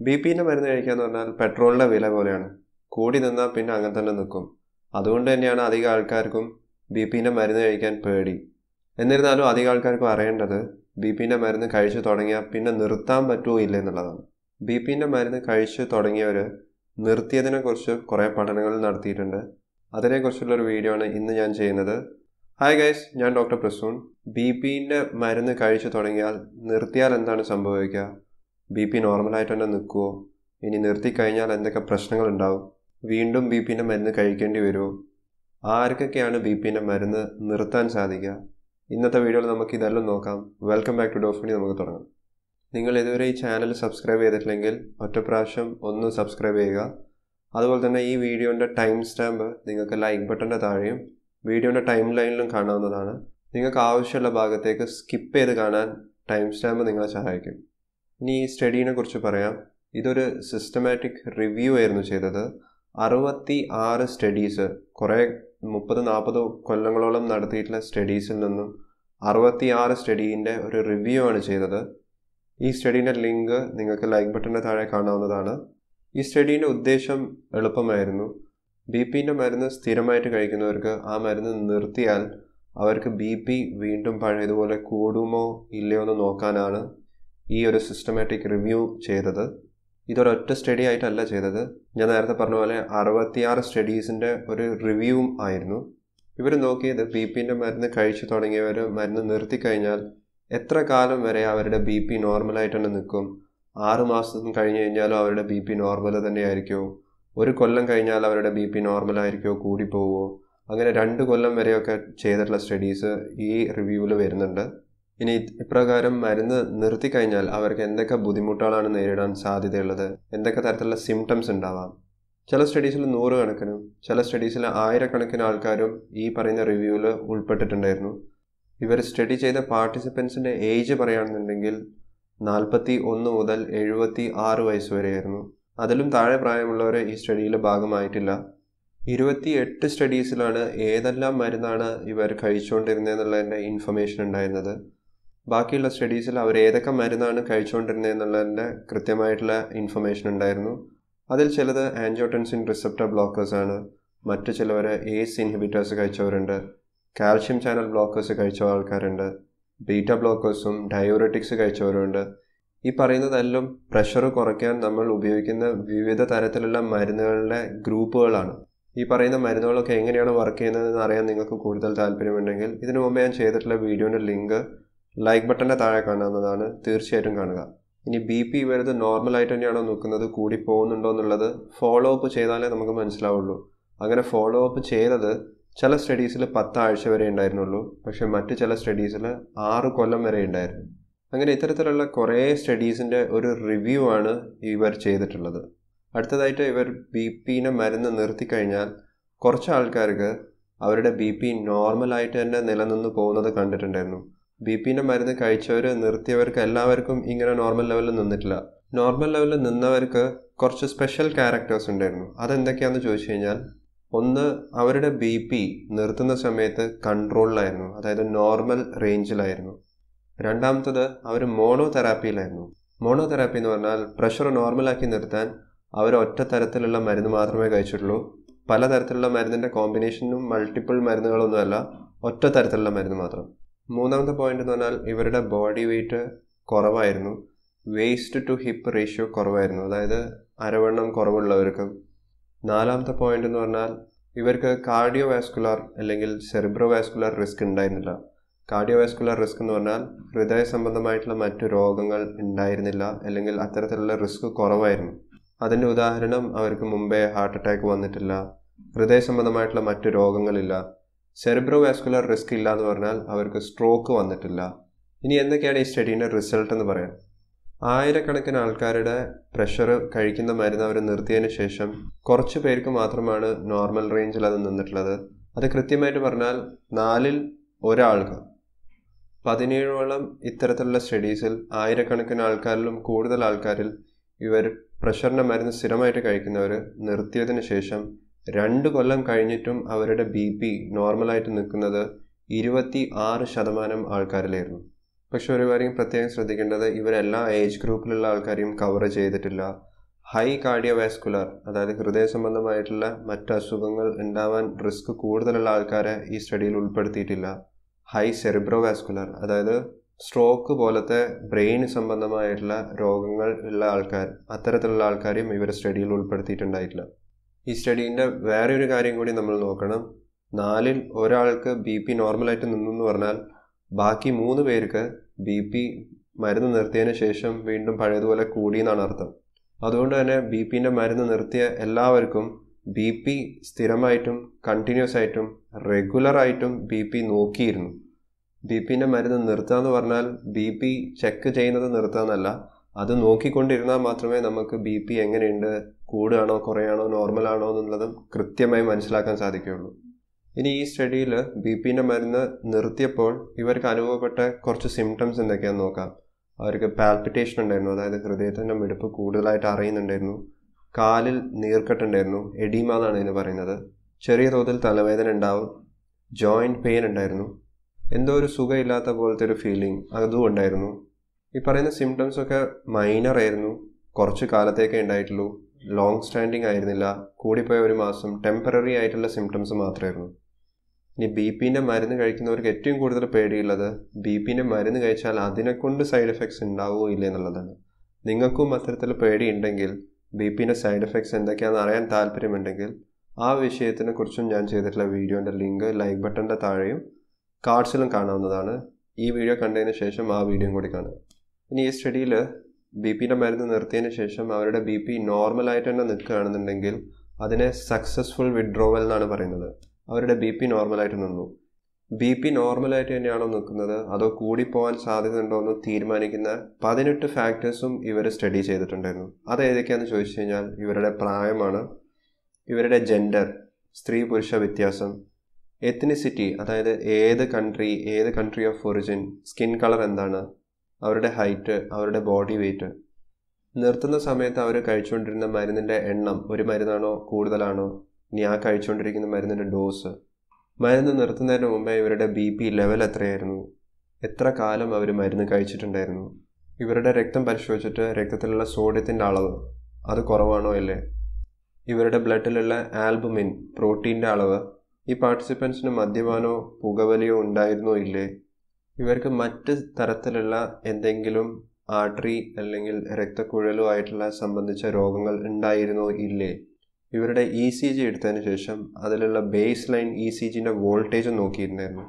B പിൻ്റെ മരുന്ന് കഴിക്കുക എന്ന് പറഞ്ഞാൽ പെട്രോളിൻ്റെ വില പോലെയാണ് കൂടി നിന്നാൽ പിന്നെ അങ്ങനെ തന്നെ നിൽക്കും അതുകൊണ്ട് തന്നെയാണ് അധികം ആൾക്കാർക്കും ബി പിൻ്റെ മരുന്ന് കഴിക്കാൻ പേടി എന്നിരുന്നാലും അധികം ആൾക്കാർക്കും അറിയേണ്ടത് ബി പിൻ്റെ മരുന്ന് കഴിച്ചു തുടങ്ങിയാൽ പിന്നെ നിർത്താൻ പറ്റുമോ ഇല്ല എന്നുള്ളതാണ് ബി പിൻ്റെ മരുന്ന് കഴിച്ചു തുടങ്ങിയവർ നിർത്തിയതിനെക്കുറിച്ച് കുറേ പഠനങ്ങൾ നടത്തിയിട്ടുണ്ട് അതിനെക്കുറിച്ചുള്ളൊരു വീഡിയോ ആണ് ഇന്ന് ഞാൻ ചെയ്യുന്നത് ഹായ് ഗൈസ് ഞാൻ ഡോക്ടർ പ്രസൂൺ ബി പിൻ്റെ മരുന്ന് കഴിച്ചു തുടങ്ങിയാൽ നിർത്തിയാൽ എന്താണ് സംഭവിക്കുക ബി പി നോർമലായിട്ട് തന്നെ നിൽക്കുമോ ഇനി നിർത്തിക്കഴിഞ്ഞാൽ എന്തൊക്കെ പ്രശ്നങ്ങളുണ്ടാവും വീണ്ടും ബി പിൻ്റെ മരുന്ന് കഴിക്കേണ്ടി വരുമോ ആർക്കൊക്കെയാണ് ബി പിൻ്റെ മരുന്ന് നിർത്താൻ സാധിക്കുക ഇന്നത്തെ വീഡിയോയിൽ നമുക്ക് ഇതെല്ലാം നോക്കാം വെൽക്കം ബാക്ക് ടു ഡോഫിനി നമുക്ക് തുടങ്ങാം നിങ്ങൾ ഇതുവരെ ഈ ചാനൽ സബ്സ്ക്രൈബ് ചെയ്തിട്ടില്ലെങ്കിൽ ഒറ്റ പ്രാവശ്യം ഒന്ന് സബ്സ്ക്രൈബ് ചെയ്യുക അതുപോലെ തന്നെ ഈ വീഡിയോൻ്റെ ടൈം സ്റ്റാമ്പ് നിങ്ങൾക്ക് ലൈക്ക് ബട്ടൻ്റെ താഴെയും വീഡിയോൻ്റെ ടൈം ലൈനിലും കാണാവുന്നതാണ് നിങ്ങൾക്ക് ആവശ്യമുള്ള ഭാഗത്തേക്ക് സ്കിപ്പ് ചെയ്ത് കാണാൻ ടൈം സ്റ്റാമ്പ് നിങ്ങളെ സഹായിക്കും ഇനി ഈ സ്റ്റഡീനെ കുറിച്ച് പറയാം ഇതൊരു സിസ്റ്റമാറ്റിക് റിവ്യൂ ആയിരുന്നു ചെയ്തത് അറുപത്തി ആറ് സ്റ്റഡീസ് കുറേ മുപ്പത് നാൽപ്പത് കൊല്ലങ്ങളോളം നടത്തിയിട്ടുള്ള സ്റ്റഡീസിൽ നിന്നും അറുപത്തി ആറ് സ്റ്റഡീൻ്റെ ഒരു റിവ്യൂ ആണ് ചെയ്തത് ഈ സ്റ്റഡീൻ്റെ ലിങ്ക് നിങ്ങൾക്ക് ലൈക്ക് ബട്ടൻ്റെ താഴെ കാണാവുന്നതാണ് ഈ സ്റ്റഡീൻ്റെ ഉദ്ദേശം എളുപ്പമായിരുന്നു ബി പിൻ്റെ മരുന്ന് സ്ഥിരമായിട്ട് കഴിക്കുന്നവർക്ക് ആ മരുന്ന് നിർത്തിയാൽ അവർക്ക് ബി പി വീണ്ടും പഴയതുപോലെ കൂടുമോ ഇല്ലയോ എന്ന് നോക്കാനാണ് ഈ ഒരു സിസ്റ്റമാറ്റിക് റിവ്യൂ ചെയ്തത് ഇതൊരൊറ്റ സ്റ്റഡി ആയിട്ടല്ല ചെയ്തത് ഞാൻ നേരത്തെ പറഞ്ഞ പോലെ അറുപത്തിയാറ് സ്റ്റഡീസിൻ്റെ ഒരു റിവ്യൂവും ആയിരുന്നു ഇവർ നോക്കിയത് ബി പിൻ്റെ മരുന്ന് കഴിച്ചു തുടങ്ങിയവർ മരുന്ന് നിർത്തിക്കഴിഞ്ഞാൽ എത്ര കാലം വരെ അവരുടെ ബി പി നോർമലായിട്ട് തന്നെ നിൽക്കും ആറ് മാസം കഴിഞ്ഞ് കഴിഞ്ഞാലും അവരുടെ ബി പി നോർമൽ തന്നെയായിരിക്കുമോ ഒരു കൊല്ലം കഴിഞ്ഞാൽ അവരുടെ ബി പി നോർമലായിരിക്കുമോ കൂടിപ്പോവുമോ അങ്ങനെ രണ്ട് കൊല്ലം വരെയൊക്കെ ചെയ്തിട്ടുള്ള സ്റ്റഡീസ് ഈ റിവ്യൂവിൽ വരുന്നുണ്ട് ഇനി ഇപ്രകാരം മരുന്ന് നിർത്തിക്കഴിഞ്ഞാൽ അവർക്ക് എന്തൊക്കെ ബുദ്ധിമുട്ടുകളാണ് നേരിടാൻ സാധ്യതയുള്ളത് എന്തൊക്കെ തരത്തിലുള്ള സിംറ്റംസ് ഉണ്ടാവാം ചില സ്റ്റഡീസിൽ നൂറ് കണക്കിനും ചില സ്റ്റഡീസിൽ ആയിരക്കണക്കിന് ആൾക്കാരും ഈ പറയുന്ന റിവ്യൂവിൽ ഉൾപ്പെട്ടിട്ടുണ്ടായിരുന്നു ഇവർ സ്റ്റഡി ചെയ്ത പാർട്ടിസിപ്പൻസിൻ്റെ ഏജ് പറയുകയാണെന്നുണ്ടെങ്കിൽ നാൽപ്പത്തി ഒന്ന് മുതൽ എഴുപത്തി ആറ് വയസ്സ് വരെയായിരുന്നു അതിലും താഴെ പ്രായമുള്ളവർ ഈ സ്റ്റഡിയിൽ ഭാഗമായിട്ടില്ല ഇരുപത്തി എട്ട് സ്റ്റഡീസിലാണ് ഏതെല്ലാം മരുന്നാണ് ഇവർ കഴിച്ചുകൊണ്ടിരുന്നതെന്നുള്ളതിൻ്റെ ഇൻഫർമേഷൻ ഉണ്ടായിരുന്നത് ബാക്കിയുള്ള സ്റ്റഡീസിൽ അവർ ഏതൊക്കെ മരുന്നാണ് കഴിച്ചുകൊണ്ടിരുന്നതെന്നുള്ളതിൻ്റെ കൃത്യമായിട്ടുള്ള ഇൻഫർമേഷൻ ഉണ്ടായിരുന്നു അതിൽ ചിലത് ആൻജോട്ടൻസിൻ റിസപ്റ്റർ ബ്ലോക്കേഴ്സ് ആണ് മറ്റു ചിലവർ ഏസ് ഇൻഹിബിറ്റേഴ്സ് കഴിച്ചവരുണ്ട് കാൽഷ്യം ചാനൽ ബ്ലോക്കേഴ്സ് കഴിച്ച ആൾക്കാരുണ്ട് ബീറ്റ ബ്ലോക്കേഴ്സും ഡയോററ്റിക്സ് കഴിച്ചവരുണ്ട് ഈ പറയുന്നതെല്ലാം പ്രഷർ കുറയ്ക്കാൻ നമ്മൾ ഉപയോഗിക്കുന്ന വിവിധ തരത്തിലുള്ള മരുന്നുകളുടെ ഗ്രൂപ്പുകളാണ് ഈ പറയുന്ന മരുന്നുകളൊക്കെ എങ്ങനെയാണ് വർക്ക് ചെയ്യുന്നതെന്ന് അറിയാൻ നിങ്ങൾക്ക് കൂടുതൽ താല്പര്യമുണ്ടെങ്കിൽ ഇതിനു മുമ്പ് ഞാൻ ചെയ്തിട്ടുള്ള വീഡിയോൻ്റെ ലിങ്ക് ലൈക്ക് ബട്ടൻ്റെ താഴെ കാണാവുന്നതാണ് തീർച്ചയായിട്ടും കാണുക ഇനി ബി പി വരുന്നത് നോർമലായിട്ട് തന്നെയാണോ നോക്കുന്നത് കൂടി പോകുന്നുണ്ടോ എന്നുള്ളത് ഫോളോ അപ്പ് ചെയ്താലേ നമുക്ക് മനസ്സിലാവുള്ളൂ അങ്ങനെ ഫോളോ അപ്പ് ചെയ്തത് ചില സ്റ്റഡീസിൽ പത്താഴ്ച വരെ ഉണ്ടായിരുന്നുള്ളൂ പക്ഷേ മറ്റ് ചില സ്റ്റഡീസിൽ ആറ് കൊല്ലം വരെ ഉണ്ടായിരുന്നു അങ്ങനെ ഇത്തരത്തിലുള്ള കുറേ സ്റ്റഡീസിൻ്റെ ഒരു റിവ്യൂ ആണ് ഇവർ ചെയ്തിട്ടുള്ളത് അടുത്തതായിട്ട് ഇവർ ബി പിനെ മരുന്ന് നിർത്തിക്കഴിഞ്ഞാൽ കുറച്ച് ആൾക്കാർക്ക് അവരുടെ ബി പി നോർമലായിട്ട് തന്നെ നിലനിന്ന് പോകുന്നത് കണ്ടിട്ടുണ്ടായിരുന്നു ബി പിൻ്റെ മരുന്ന് കഴിച്ചവർ നിർത്തിയവർക്ക് എല്ലാവർക്കും ഇങ്ങനെ നോർമൽ ലെവലിൽ നിന്നിട്ടില്ല നോർമൽ ലെവലിൽ നിന്നവർക്ക് കുറച്ച് സ്പെഷ്യൽ ക്യാരക്ടേഴ്സ് ഉണ്ടായിരുന്നു അതെന്തൊക്കെയാണെന്ന് ചോദിച്ചു കഴിഞ്ഞാൽ ഒന്ന് അവരുടെ ബി പി നിർത്തുന്ന സമയത്ത് കൺട്രോളിലായിരുന്നു അതായത് നോർമൽ റേഞ്ചിലായിരുന്നു രണ്ടാമത്തത് അവർ മോണോ തെറാപ്പിയിലായിരുന്നു മോണോ തെറാപ്പി എന്ന് പറഞ്ഞാൽ പ്രഷർ നോർമലാക്കി നിർത്താൻ അവർ ഒറ്റ തരത്തിലുള്ള മരുന്ന് മാത്രമേ കഴിച്ചിട്ടുള്ളൂ പലതരത്തിലുള്ള മരുന്നിൻ്റെ കോമ്പിനേഷനും മൾട്ടിപ്പിൾ മരുന്നുകളൊന്നുമല്ല ഒറ്റ തരത്തിലുള്ള മരുന്ന് മാത്രം മൂന്നാമത്തെ പോയിന്റ് എന്ന് പറഞ്ഞാൽ ഇവരുടെ ബോഡി വെയിറ്റ് കുറവായിരുന്നു വേസ്റ്റ് ടു ഹിപ്പ് റേഷ്യോ കുറവായിരുന്നു അതായത് അരവണ്ണം കുറവുള്ളവർക്ക് നാലാമത്തെ പോയിന്റ് എന്ന് പറഞ്ഞാൽ ഇവർക്ക് കാർഡിയോ വാസ്കുലാർ അല്ലെങ്കിൽ സെറിബ്രോ വാസ്കുലാർ റിസ്ക് ഉണ്ടായിരുന്നില്ല കാർഡിയോ വാസ്കുലാർ റിസ്ക് എന്ന് പറഞ്ഞാൽ ഹൃദയ സംബന്ധമായിട്ടുള്ള മറ്റു രോഗങ്ങൾ ഉണ്ടായിരുന്നില്ല അല്ലെങ്കിൽ അത്തരത്തിലുള്ള റിസ്ക് കുറവായിരുന്നു അതിൻ്റെ ഉദാഹരണം അവർക്ക് മുമ്പേ ഹാർട്ട് അറ്റാക്ക് വന്നിട്ടില്ല ഹൃദയ സംബന്ധമായിട്ടുള്ള മറ്റു രോഗങ്ങളില്ല സെറിബ്രോ വാസ്കുലർ റിസ്ക് ഇല്ല എന്ന് പറഞ്ഞാൽ അവർക്ക് സ്ട്രോക്ക് വന്നിട്ടില്ല ഇനി എന്തൊക്കെയാണ് ഈ സ്റ്റഡീൻ്റെ റിസൾട്ട് എന്ന് പറയാം ആയിരക്കണക്കിന് ആൾക്കാരുടെ പ്രഷർ കഴിക്കുന്ന മരുന്ന് അവർ നിർത്തിയതിന് ശേഷം കുറച്ച് പേർക്ക് മാത്രമാണ് നോർമൽ റേഞ്ചിൽ അത് നിന്നിട്ടുള്ളത് അത് കൃത്യമായിട്ട് പറഞ്ഞാൽ നാലിൽ ഒരാൾക്ക് പതിനേഴോളം ഇത്തരത്തിലുള്ള സ്റ്റഡീസിൽ ആയിരക്കണക്കിന് ആൾക്കാരിലും കൂടുതൽ ആൾക്കാരിൽ ഇവർ പ്രഷറിൻ്റെ മരുന്ന് സ്ഥിരമായിട്ട് കഴിക്കുന്നവർ നിർത്തിയതിന് ശേഷം രണ്ട് കൊല്ലം കഴിഞ്ഞിട്ടും അവരുടെ ബി പി നോർമലായിട്ട് നിൽക്കുന്നത് ഇരുപത്തി ആറ് ശതമാനം ആൾക്കാരിലായിരുന്നു പക്ഷെ ഒരു കാര്യം പ്രത്യേകം ശ്രദ്ധിക്കേണ്ടത് ഇവരെല്ലാ ഏജ് ഗ്രൂപ്പിലുള്ള ആൾക്കാരെയും കവർ ചെയ്തിട്ടില്ല ഹൈ കാർഡിയോവാസ്കുലർ അതായത് ഹൃദയ സംബന്ധമായിട്ടുള്ള മറ്റ് അസുഖങ്ങൾ ഉണ്ടാവാൻ റിസ്ക് കൂടുതലുള്ള ആൾക്കാരെ ഈ സ്റ്റഡിയിൽ ഉൾപ്പെടുത്തിയിട്ടില്ല ഹൈ സെറിബ്രോവാസ്കുലർ അതായത് സ്ട്രോക്ക് പോലത്തെ ബ്രെയിൻ സംബന്ധമായിട്ടുള്ള രോഗങ്ങൾ ഉള്ള ആൾക്കാർ അത്തരത്തിലുള്ള ആൾക്കാരെയും ഇവർ സ്റ്റഡിയിൽ ഉൾപ്പെടുത്തിയിട്ടുണ്ടായിട്ടില്ല ഈ സ്റ്റഡീൻ്റെ വേറെ ഒരു കാര്യം കൂടി നമ്മൾ നോക്കണം നാലിൽ ഒരാൾക്ക് ബി പി നോർമലായിട്ട് നിന്നു എന്ന് പറഞ്ഞാൽ ബാക്കി മൂന്ന് പേർക്ക് ബി പി മരുന്ന് നിർത്തിയതിന് ശേഷം വീണ്ടും പഴയതുപോലെ കൂടി എന്നാണ് അർത്ഥം അതുകൊണ്ട് തന്നെ ബി പിൻ്റെ മരുന്ന് നിർത്തിയ എല്ലാവർക്കും ബി പി സ്ഥിരമായിട്ടും കണ്ടിന്യൂസ് ആയിട്ടും റെഗുലറായിട്ടും ബി പി നോക്കിയിരുന്നു ബി പിൻ്റെ മരുന്ന് നിർത്തുക എന്ന് പറഞ്ഞാൽ ബി പി ചെക്ക് ചെയ്യുന്നത് നിർത്തുക എന്നല്ല അത് നോക്കിക്കൊണ്ടിരുന്നാൽ മാത്രമേ നമുക്ക് ബി പി എങ്ങനെയുണ്ട് കൂടുകയാണോ കുറയാണോ നോർമൽ ആണോ എന്നുള്ളതും കൃത്യമായി മനസ്സിലാക്കാൻ സാധിക്കുകയുള്ളൂ ഇനി ഈ സ്റ്റഡിയിൽ ബി പിൻ്റെ മരുന്ന് നിർത്തിയപ്പോൾ ഇവർക്ക് അനുഭവപ്പെട്ട കുറച്ച് സിംറ്റംസ് എന്തൊക്കെയാണെന്ന് നോക്കാം അവർക്ക് പാൽപിറ്റേഷൻ ഉണ്ടായിരുന്നു അതായത് ഹൃദയത്തിൻ്റെ മിടിപ്പ് കൂടുതലായിട്ട് അറിയുന്നുണ്ടായിരുന്നു കാലിൽ നീർക്കെട്ടുണ്ടായിരുന്നു എഡീമ എന്നാണ് ഇതിന് പറയുന്നത് ചെറിയ തോതിൽ തലവേദന ഉണ്ടാവും ജോയിൻറ്റ് പെയിൻ ഉണ്ടായിരുന്നു എന്തോ ഒരു സുഖമില്ലാത്ത പോലത്തെ ഒരു ഫീലിംഗ് അതും ഉണ്ടായിരുന്നു ഈ പറയുന്ന സിംറ്റംസ് ഒക്കെ മൈനർ ആയിരുന്നു കുറച്ച് കാലത്തേക്കേ ഉണ്ടായിട്ടുള്ളൂ ലോങ് സ്റ്റാൻഡിങ് ആയിരുന്നില്ല കൂടിപ്പോയ ഒരു മാസം ടെമ്പററി ആയിട്ടുള്ള സിംറ്റംസ് മാത്രമായിരുന്നു ഇനി ബി പിൻ്റെ മരുന്ന് കഴിക്കുന്നവർക്ക് ഏറ്റവും കൂടുതൽ പേടിയുള്ളത് ബി പിൻ്റെ മരുന്ന് കഴിച്ചാൽ അതിനെക്കൊണ്ട് സൈഡ് എഫക്ട്സ് ഉണ്ടാവുമോ ഇല്ല എന്നുള്ളതാണ് നിങ്ങൾക്കും അത്തരത്തിൽ പേടിയുണ്ടെങ്കിൽ ബി പിൻ്റെ സൈഡ് എഫക്ട്സ് എന്തൊക്കെയാണെന്ന് അറിയാൻ താല്പര്യമുണ്ടെങ്കിൽ ആ വിഷയത്തിനെ കുറിച്ചും ഞാൻ ചെയ്തിട്ടുള്ള വീഡിയോൻ്റെ ലിങ്ക് ലൈക്ക് ബട്ടൻ്റെ താഴെയും കാർഡ്സിലും കാണാവുന്നതാണ് ഈ വീഡിയോ കണ്ടതിന് ശേഷം ആ വീഡിയോയും കൂടി കാണുക ഇനി ഈ സ്റ്റഡിയിൽ ബി പിയുടെ മരുന്ന് നിർത്തിയതിന് ശേഷം അവരുടെ ബി പി നോർമലായിട്ട് തന്നെ നിൽക്കുകയാണെന്നുണ്ടെങ്കിൽ അതിനെ സക്സസ്ഫുൾ വിഡ്രോവൽ എന്നാണ് പറയുന്നത് അവരുടെ ബി പി നോർമലായിട്ട് നിന്നു ബി പി നോർമലായിട്ട് തന്നെയാണോ നിൽക്കുന്നത് അതോ കൂടിപ്പോകാൻ സാധ്യതയുണ്ടോ എന്ന് തീരുമാനിക്കുന്ന പതിനെട്ട് ഫാക്ടേഴ്സും ഇവർ സ്റ്റഡി ചെയ്തിട്ടുണ്ടായിരുന്നു അത് ഏതൊക്കെയാണെന്ന് ചോദിച്ചു കഴിഞ്ഞാൽ ഇവരുടെ പ്രായമാണ് ഇവരുടെ ജെൻഡർ സ്ത്രീ പുരുഷ വ്യത്യാസം എത്നിസിറ്റി അതായത് ഏത് കൺട്രി ഏത് country of origin skin colour എന്താണ് അവരുടെ ഹൈറ്റ് അവരുടെ ബോഡി വെയ്റ്റ് നിർത്തുന്ന സമയത്ത് അവർ കഴിച്ചുകൊണ്ടിരുന്ന മരുന്നിൻ്റെ എണ്ണം ഒരു മരുന്നാണോ കൂടുതലാണോ ഇനി ആ കഴിച്ചുകൊണ്ടിരിക്കുന്ന മരുന്നിൻ്റെ ഡോസ് മരുന്ന് നിർത്തുന്നതിന് മുമ്പേ ഇവരുടെ ബി പി ലെവൽ എത്രയായിരുന്നു എത്ര കാലം അവർ മരുന്ന് കഴിച്ചിട്ടുണ്ടായിരുന്നു ഇവരുടെ രക്തം പരിശോധിച്ചിട്ട് രക്തത്തിലുള്ള സോഡിയത്തിൻ്റെ അളവ് അത് കുറവാണോ അല്ലേ ഇവരുടെ ബ്ലഡിലുള്ള ആൽബുമിൻ പ്രോട്ടീൻ്റെ അളവ് ഈ പാർട്ടിസിപ്പൻസിന് മദ്യപാനോ പുകവലിയോ ഉണ്ടായിരുന്നോ ഇല്ലേ ഇവർക്ക് മറ്റ് തരത്തിലുള്ള എന്തെങ്കിലും ആർട്ടറി അല്ലെങ്കിൽ രക്തക്കുഴലോ ആയിട്ടുള്ള സംബന്ധിച്ച രോഗങ്ങൾ ഉണ്ടായിരുന്നോ ഇല്ലേ ഇവരുടെ ഇ സി ജി എടുത്തതിന് ശേഷം അതിലുള്ള ബേസ് ലൈൻ ഇ സി ജിൻ്റെ വോൾട്ടേജ് നോക്കിയിട്ടുണ്ടായിരുന്നു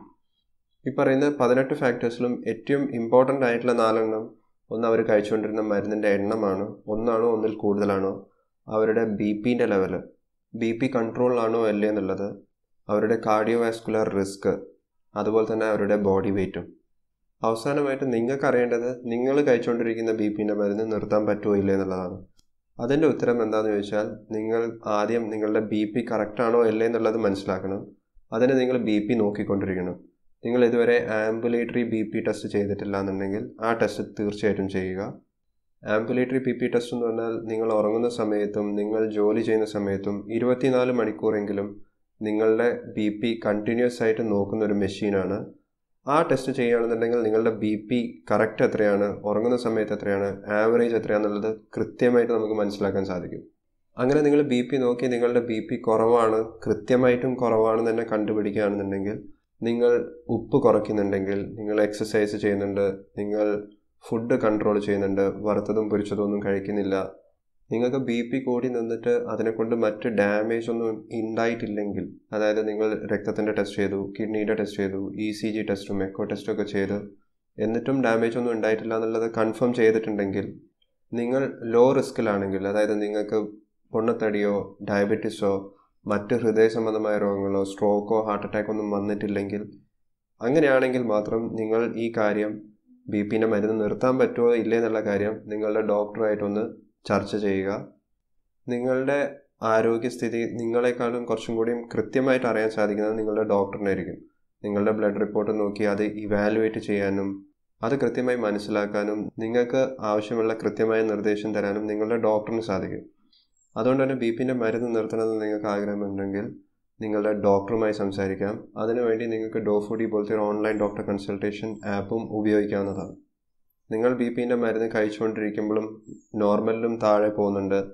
ഈ പറയുന്ന പതിനെട്ട് ഫാക്ടേഴ്സിലും ഏറ്റവും ഇമ്പോർട്ടൻ്റ് ആയിട്ടുള്ള നാലെണ്ണം ഒന്ന് അവർ കഴിച്ചുകൊണ്ടിരുന്ന മരുന്നിൻ്റെ എണ്ണമാണ് ഒന്നാണോ ഒന്നിൽ കൂടുതലാണോ അവരുടെ ബി പിൻ്റെ ലെവല് ബി പി കൺട്രോളിലാണോ അല്ലേ എന്നുള്ളത് അവരുടെ കാർഡിയോവാസ്കുലർ റിസ്ക് അതുപോലെ തന്നെ അവരുടെ ബോഡി വെയ്റ്റും അവസാനമായിട്ട് നിങ്ങൾക്ക് അറിയേണ്ടത് നിങ്ങൾ കഴിച്ചുകൊണ്ടിരിക്കുന്ന ബി പിൻ്റെ മരുന്ന് നിർത്താൻ പറ്റുമോ ഇല്ലേ എന്നുള്ളതാണ് അതിൻ്റെ ഉത്തരം എന്താണെന്ന് ചോദിച്ചാൽ നിങ്ങൾ ആദ്യം നിങ്ങളുടെ ബി പി കറക്റ്റാണോ അല്ലേ എന്നുള്ളത് മനസ്സിലാക്കണം അതിന് നിങ്ങൾ ബി പി നോക്കിക്കൊണ്ടിരിക്കണം നിങ്ങൾ ഇതുവരെ ആംബുലേറ്ററി ബി പി ടെസ്റ്റ് ചെയ്തിട്ടില്ല എന്നുണ്ടെങ്കിൽ ആ ടെസ്റ്റ് തീർച്ചയായിട്ടും ചെയ്യുക ആംബുലേറ്ററി ബി പി ടെസ്റ്റ് എന്ന് പറഞ്ഞാൽ നിങ്ങൾ ഉറങ്ങുന്ന സമയത്തും നിങ്ങൾ ജോലി ചെയ്യുന്ന സമയത്തും ഇരുപത്തിനാല് മണിക്കൂറെങ്കിലും നിങ്ങളുടെ ബി പി കണ്ടിന്യൂസ് ആയിട്ട് നോക്കുന്ന ഒരു മെഷീനാണ് ആ ടെസ്റ്റ് ചെയ്യുകയാണെന്നുണ്ടെങ്കിൽ നിങ്ങളുടെ ബി പി കറക്റ്റ് എത്രയാണ് ഉറങ്ങുന്ന സമയത്ത് എത്രയാണ് ആവറേജ് എത്രയാണെന്നുള്ളത് കൃത്യമായിട്ട് നമുക്ക് മനസ്സിലാക്കാൻ സാധിക്കും അങ്ങനെ നിങ്ങൾ ബി പി നോക്കി നിങ്ങളുടെ ബി പി കുറവാണ് കൃത്യമായിട്ടും കുറവാണെന്ന് തന്നെ കണ്ടുപിടിക്കുകയാണെന്നുണ്ടെങ്കിൽ നിങ്ങൾ ഉപ്പ് കുറയ്ക്കുന്നുണ്ടെങ്കിൽ നിങ്ങൾ എക്സസൈസ് ചെയ്യുന്നുണ്ട് നിങ്ങൾ ഫുഡ് കൺട്രോൾ ചെയ്യുന്നുണ്ട് വറുത്തതും പൊരിച്ചതും ഒന്നും കഴിക്കുന്നില്ല നിങ്ങൾക്ക് ബി പി കൂടി നിന്നിട്ട് അതിനെക്കൊണ്ട് മറ്റ് ഡാമേജ് ഒന്നും ഉണ്ടായിട്ടില്ലെങ്കിൽ അതായത് നിങ്ങൾ രക്തത്തിൻ്റെ ടെസ്റ്റ് ചെയ്തു കിഡ്നിയുടെ ടെസ്റ്റ് ചെയ്തു ഇ സി ജി ടെസ്റ്റും എക്കോ ടെസ്റ്റും ഒക്കെ ചെയ്ത് എന്നിട്ടും ഡാമേജ് ഒന്നും ഉണ്ടായിട്ടില്ല എന്നുള്ളത് കൺഫേം ചെയ്തിട്ടുണ്ടെങ്കിൽ നിങ്ങൾ ലോ റിസ്കിലാണെങ്കിൽ അതായത് നിങ്ങൾക്ക് പൊണ്ണത്തടിയോ ഡയബറ്റീസോ മറ്റ് ഹൃദയ സംബന്ധമായ രോഗങ്ങളോ സ്ട്രോക്കോ ഹാർട്ട് അറ്റാക്കോ ഒന്നും വന്നിട്ടില്ലെങ്കിൽ അങ്ങനെയാണെങ്കിൽ മാത്രം നിങ്ങൾ ഈ കാര്യം ബി പിൻ്റെ മരുന്ന് നിർത്താൻ പറ്റുമോ ഇല്ലേ എന്നുള്ള കാര്യം നിങ്ങളുടെ ഡോക്ടറുമായിട്ടൊന്ന് ചർച്ച ചെയ്യുക നിങ്ങളുടെ ആരോഗ്യസ്ഥിതി നിങ്ങളെക്കാളും കുറച്ചും കൂടിയും കൃത്യമായിട്ട് അറിയാൻ സാധിക്കുന്നത് നിങ്ങളുടെ ഡോക്ടറിനായിരിക്കും നിങ്ങളുടെ ബ്ലഡ് റിപ്പോർട്ട് നോക്കി അത് ഇവാലുവേറ്റ് ചെയ്യാനും അത് കൃത്യമായി മനസ്സിലാക്കാനും നിങ്ങൾക്ക് ആവശ്യമുള്ള കൃത്യമായ നിർദ്ദേശം തരാനും നിങ്ങളുടെ ഡോക്ടറിന് സാധിക്കും അതുകൊണ്ട് തന്നെ ബി പിൻ്റെ മരുന്ന് നിർത്തണമെന്ന് നിങ്ങൾക്ക് ആഗ്രഹമുണ്ടെങ്കിൽ നിങ്ങളുടെ ഡോക്ടറുമായി സംസാരിക്കാം അതിനുവേണ്ടി നിങ്ങൾക്ക് ഡോഫുഡി പോലത്തെ ഒരു ഓൺലൈൻ ഡോക്ടർ കൺസൾട്ടേഷൻ ആപ്പും ഉപയോഗിക്കാവുന്നതാണ് നിങ്ങൾ ബി പിൻ്റെ മരുന്ന് കഴിച്ചുകൊണ്ടിരിക്കുമ്പോഴും നോർമലിലും താഴെ പോകുന്നുണ്ട്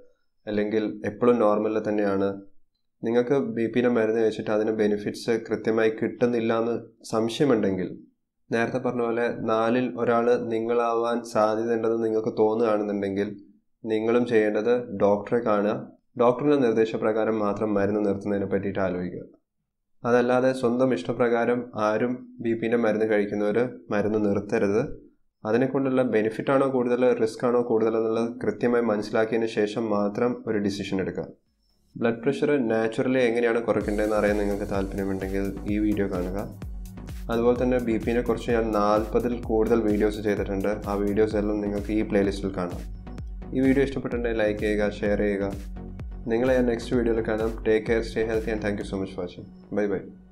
അല്ലെങ്കിൽ എപ്പോഴും നോർമലിൽ തന്നെയാണ് നിങ്ങൾക്ക് ബി പിയുടെ മരുന്ന് കഴിച്ചിട്ട് അതിന് ബെനിഫിറ്റ്സ് കൃത്യമായി കിട്ടുന്നില്ല എന്ന് സംശയമുണ്ടെങ്കിൽ നേരത്തെ പറഞ്ഞ പോലെ നാലിൽ ഒരാൾ നിങ്ങളാവാൻ സാധ്യതയുണ്ടെന്ന് നിങ്ങൾക്ക് തോന്നുകയാണെന്നുണ്ടെങ്കിൽ നിങ്ങളും ചെയ്യേണ്ടത് ഡോക്ടറെ കാണുക ഡോക്ടറിൻ്റെ നിർദ്ദേശപ്രകാരം മാത്രം മരുന്ന് നിർത്തുന്നതിനെ പറ്റിയിട്ട് ആലോചിക്കുക അതല്ലാതെ സ്വന്തം ഇഷ്ടപ്രകാരം ആരും ബി പിൻ്റെ മരുന്ന് കഴിക്കുന്നവർ മരുന്ന് നിർത്തരുത് അതിനെക്കൊണ്ടുള്ള ബെനിഫിറ്റ് ആണോ കൂടുതൽ റിസ്ക് ആണോ കൂടുതൽ എന്നുള്ളത് കൃത്യമായി മനസ്സിലാക്കിയതിന് ശേഷം മാത്രം ഒരു ഡിസിഷൻ എടുക്കുക ബ്ലഡ് പ്രഷർ നാച്ചുറലി എങ്ങനെയാണ് കുറയ്ക്കേണ്ടതെന്ന് അറിയാൻ നിങ്ങൾക്ക് താല്പര്യമുണ്ടെങ്കിൽ ഈ വീഡിയോ കാണുക അതുപോലെ തന്നെ ബി പിനെ കുറിച്ച് ഞാൻ നാൽപ്പതിൽ കൂടുതൽ വീഡിയോസ് ചെയ്തിട്ടുണ്ട് ആ വീഡിയോസ് എല്ലാം നിങ്ങൾക്ക് ഈ പ്ലേലിസ്റ്റിൽ കാണാം ഈ വീഡിയോ ഇഷ്ടപ്പെട്ടിട്ടുണ്ടെങ്കിൽ ലൈക്ക് ചെയ്യുക ഷെയർ ചെയ്യുക നിങ്ങളെ ഞാൻ നെക്സ്റ്റ് വീഡിയോയിൽ കാണാം take care stay healthy and thank you so much watching bye by